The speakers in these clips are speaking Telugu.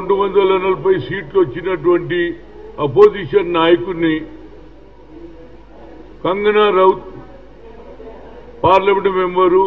రెండు వందల నలభై సీట్లు వచ్చినటువంటి అపోజిషన్ నాయకుడిని కంగనా రౌత్ పార్లమెంట్ మెంబరు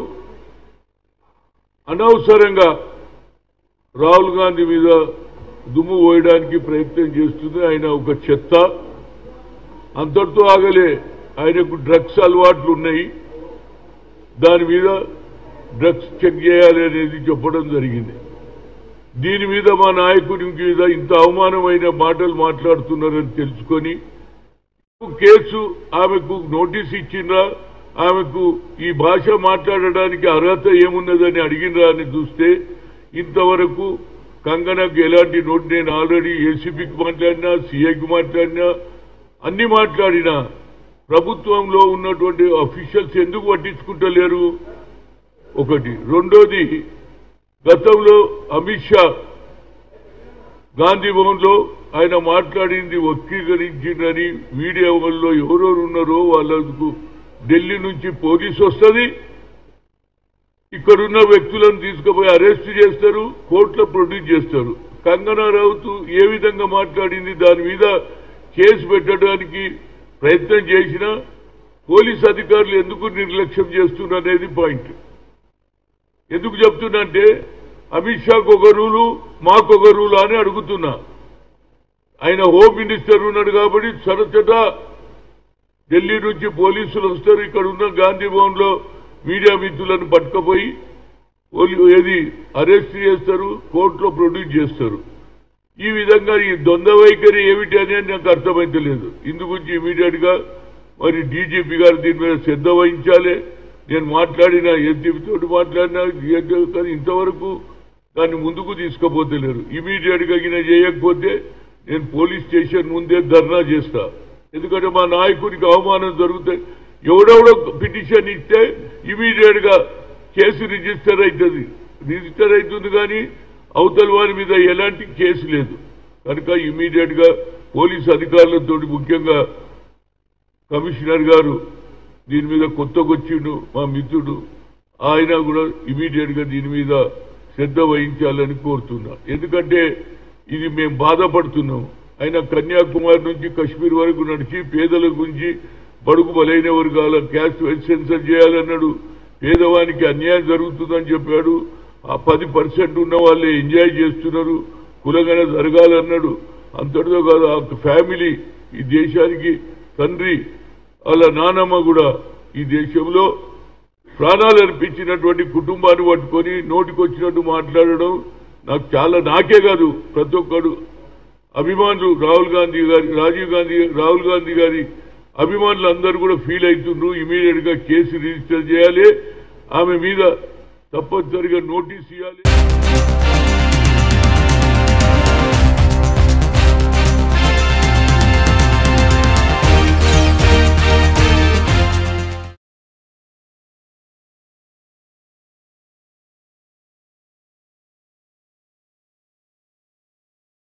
అనవసరంగా రాహుల్ గాంధీ మీద దుమ్ము పోయడానికి ప్రయత్నం చేస్తుంది ఆయన ఒక చెత్త అంతటితో ఆగలే ఆయనకు డ్రగ్స్ అలవాట్లు ఉన్నాయి దాని మీద డ్రగ్స్ చెక్ చేయాలి అనేది చెప్పడం జరిగింది దీని మీద మా నాయకుడి మీద ఇంత అవమానమైన మాటలు మాట్లాడుతున్నారని తెలుసుకొని కేసు ఆమెకు నోటీస్ ఇచ్చిండ్రా ఆమెకు ఈ భాష మాట్లాడడానికి అర్హత ఏమున్నదని అడిగినరా అని చూస్తే ఇంతవరకు కంగనకు ఎలాంటి నోట్ నేను ఆల్రెడీ ఏసీపీకి మాట్లాడినా సీఐకి మాట్లాడినా అన్ని మాట్లాడినా ప్రభుత్వంలో ఉన్నటువంటి అఫీషియల్స్ ఎందుకు పట్టించుకుంటలేరు ఒకటి రెండోది గతంలో అమిత్ షా గాంధీ భవన్ లో ఆయన మాట్లాడింది వక్రీకరించిందని మీడియా వల్ల ఎవరెవరు ఉన్నారో వాళ్ళకు ఢిల్లీ నుంచి పోలీసు వస్తుంది ఇక్కడున్న వ్యక్తులను తీసుకుపోయి అరెస్ట్ చేస్తారు కోర్టులో ప్రొడ్యూస్ చేస్తారు కంగనా రౌత్ ఏ విధంగా మాట్లాడింది దాని మీద కేసు పెట్టడానికి ప్రయత్నం చేసినా పోలీస్ అధికారులు ఎందుకు నిర్లక్ష్యం చేస్తున్నారు అనేది పాయింట్ ఎందుకు చెప్తున్నా అంటే అమిత్ షాకు ఒక రూలు మాకు ఒక రూలు అని అడుగుతున్నా ఆయన హోమ్ మినిస్టర్ ఉన్నాడు కాబట్టి సరచట ఢిల్లీ నుంచి పోలీసులు వస్తారు ఇక్కడ ఉన్న గాంధీ భవన్ లో మీడియా మిత్రులను పట్టుకపోయి పోలీ- ఏది అరెస్ట్ చేస్తారు కోర్టులో ప్రొడ్యూస్ చేస్తారు ఈ విధంగా ఈ దొంద వైఖరి ఏమిటి అనేది నాకు అర్థమైతలేదు ఇందు గురించి ఇమీడియట్ గా మరి డీజీపీ గారు దీని మీద శ్రద్ధ వహించాలి నేను మాట్లాడిన ఎస్జీపీ మాట్లాడినా ఏదో కానీ ఇంతవరకు దాన్ని ముందుకు తీసుకుపోతలేరు ఇమీడియట్ గా ఈయన చేయకపోతే నేను పోలీస్ స్టేషన్ ముందే ధర్నా చేస్తా ఎందుకంటే మా నాయకుడికి అవమానం జరుగుతాయి ఎవడెవడో పిటిషన్ ఇస్తే ఇమీడియట్ గా కేసు రిజిస్టర్ అవుతుంది రిజిస్టర్ అవుతుంది కానీ అవతల వారి మీద ఎలాంటి కేసు లేదు కనుక ఇమీడియట్ గా పోలీస్ అధికారులతో ముఖ్యంగా కమిషనర్ గారు దీని మీద కొత్తగొచ్చిండు మా మిత్రుడు ఆయన కూడా ఇమీడియట్ గా దీని మీద శ్రద్ధ వహించాలని కోరుతున్నా ఎందుకంటే ఇది మేము బాధపడుతున్నాం ఆయన కన్యాకుమారి నుంచి కశ్మీర్ వరకు నడిచి పేదల గురించి బడుగు బలైన వర్గాల క్యాస్ట్ సెన్సర్ చేయాలన్నాడు పేదవానికి అన్యాయం జరుగుతుందని చెప్పాడు ఆ పది పర్సెంట్ ఉన్న వాళ్ళే ఎంజాయ్ చేస్తున్నారు కులగన జరగాలన్నాడు అంతటితో కాదు ఆ ఫ్యామిలీ ఈ దేశానికి తండ్రి వాళ్ళ నానమ్మ కూడా ఈ దేశంలో ప్రాణాలు అర్పించినటువంటి కుటుంబాన్ని పట్టుకొని నోటికొచ్చినట్టు మాట్లాడడం నాకు చాలా నాకే కాదు ప్రతి ఒక్కడు అభిమానులు రాహుల్ గాంధీ గారి రాజీవ్ గాంధీ రాహుల్ గాంధీ గారి అభిమానులు అందరూ కూడా ఫీల్ అవుతుండ్రు ఇమీడియట్ గా కేసు రిజిస్టర్ చేయాలి ఆమె మీద తప్పనిసరిగా నోటీస్ ఇవ్వాలి